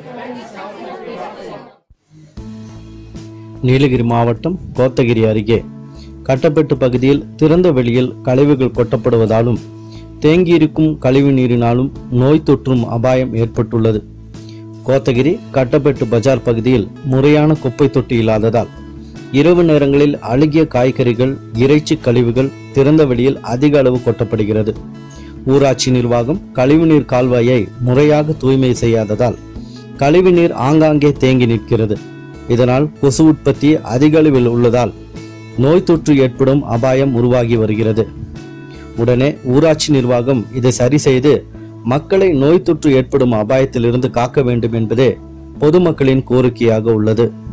நீலகிரி மாவட்டம் கோத்தகிரி அருகே கட்டப்பட்டு பகுதியில் திறந்த வெளியில் கழிவுகள் கொட்டப்படுவதாலும் தேங்கியிருக்கும் கழிவு நீரினாலும் நோய் தொற்றும் அபாயம் ஏற்பட்டுள்ளது கோத்தகிரி கட்டப்பட்டு பஜார் பகுதியில் முறையான குப்பை தொட்டி இல்லாததால் இரவு நேரங்களில் அழுகிய காய்கறிகள் இறைச்சி கழிவுகள் திறந்த வெளியில் அதிக அளவு கொட்டப்படுகிறது ஊராட்சி நிர்வாகம் கழிவுநீர் கால்வாயை முறையாக தூய்மை செய்யாததால் கழிவுநீர் ஆங்காங்கே தேங்கி நிற்கிறது இதனால் கொசு உற்பத்தி அதிக அளவில் உள்ளதால் நோய் தொற்று ஏற்படும் அபாயம் உருவாகி வருகிறது உடனே ஊராட்சி நிர்வாகம் இதை சரி செய்து மக்களை நோய் தொற்று ஏற்படும் அபாயத்திலிருந்து காக்க வேண்டும் என்பதே பொதுமக்களின் கோரிக்கையாக உள்ளது